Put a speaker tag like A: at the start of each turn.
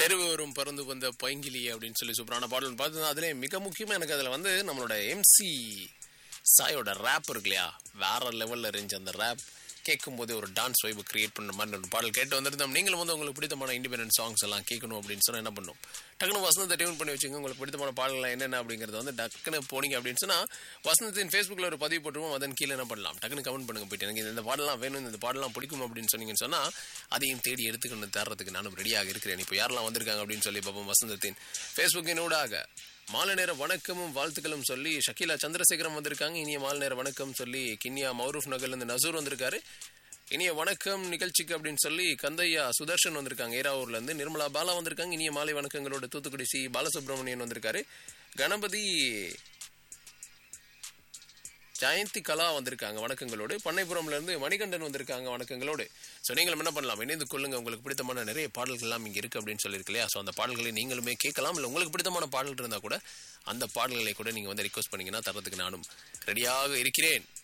A: தெருவோரும் பறந்து வந்த பைங்கிலி அப்படின்னு சொல்லி சூப்பரான பாடல் பார்த்து அதுல மிக முக்கியமா எனக்கு அதுல வந்து நம்மளோட எம்சி சாயோட ரேப் இருக்கு இல்லையா வேற லெவல்ல இருந்துச்சு அந்த ரேப் கேட்கும் போதே ஒரு டான்ஸ் வைப் கிரியேட் பண்ற மாதிரி ஒரு பாடல் கேட்டு வந்திருந்தோம் நீங்களும் வந்து உங்களுக்கு பிடித்தமான இண்டிபெண்டன்ட் சாங்ஸ் எல்லாம் கேட்கணும் அப்படின்னு சொன்னா என்ன பண்ணும் டக்குனு வசனத்தை டியூன் பண்ணி வச்சுங்க உங்களுக்கு பிடித்தமான பாடல்கள் என்னென்ன அப்படிங்கறது வந்து டக்குன்னு போனீங்க அப்படின்னு சொன்னா வசனத்தின் ஃபேஸ்புக்ல ஒரு பதிவு போட்டுருவோம் அதன் கீழே என்ன பண்ணலாம் டக்குன்னு கமெண்ட் பண்ணுங்க போயிட்டு எனக்கு இந்த பாடலாம் வேணும் இந்த பாடலாம் பிடிக்கும் அப்படின்னு சொன்னீங்கன்னு சொன்னா அதையும் தேடி எடுத்துக்கொண்டு தர்றதுக்கு நானும் ரெடியாக இருக்கிறேன் இப்போ யாரெல்லாம் வந்திருக்காங்க அப்படின்னு சொல்லி பார்ப்போம் வசந்தத்தின் ஃபேஸ்புக்கினூடாக மாலை நேர வணக்கமும் வாழ்த்துக்களும் சொல்லி ஷக்கீலா சந்திரசேகரம் வந்திருக்காங்க இனிய மாலை நேர வணக்கம் சொல்லி கிண்ணியா மௌரூஃப் நகர்ல இருந்து நசூர் வந்திருக்காரு இனிய வணக்கம் நிகழ்ச்சிக்கு அப்படின்னு சொல்லி கந்தையா சுதர்ஷன் வந்திருக்காங்க ஏராவூர்ல இருந்து நிர்மலா பாலா வந்திருக்காங்க இனிய மாலை வணக்கங்களோட தூத்துக்குடி சி பாலசுப்ரமணியன் வந்திருக்காரு கணபதி ஜெயந்தி கலா வந்திருக்காங்க வணக்கங்களோடு பண்ணைப்புறம்ல இருந்து மணிகண்டன் வந்திருக்காங்க வணக்கங்களோடு ஸோ நீங்களும் என்ன பண்ணலாம் இணைந்து கொள்ளுங்க உங்களுக்கு பிடித்தமான நிறைய பாடல்கள் எல்லாம் இங்க இருக்கு அப்படின்னு சொல்லியிருக்கு இல்லையா ஸோ அந்த பாடல்களை நீங்களுமே கேட்கலாம் இல்லை உங்களுக்கு பிடித்தமான பாடல் இருந்தா கூட அந்த பாடல்களை கூட நீங்க வந்து ரிக்வஸ்ட் பண்ணீங்கன்னா தரத்துக்கு நானும் ரெடியாக இருக்கிறேன்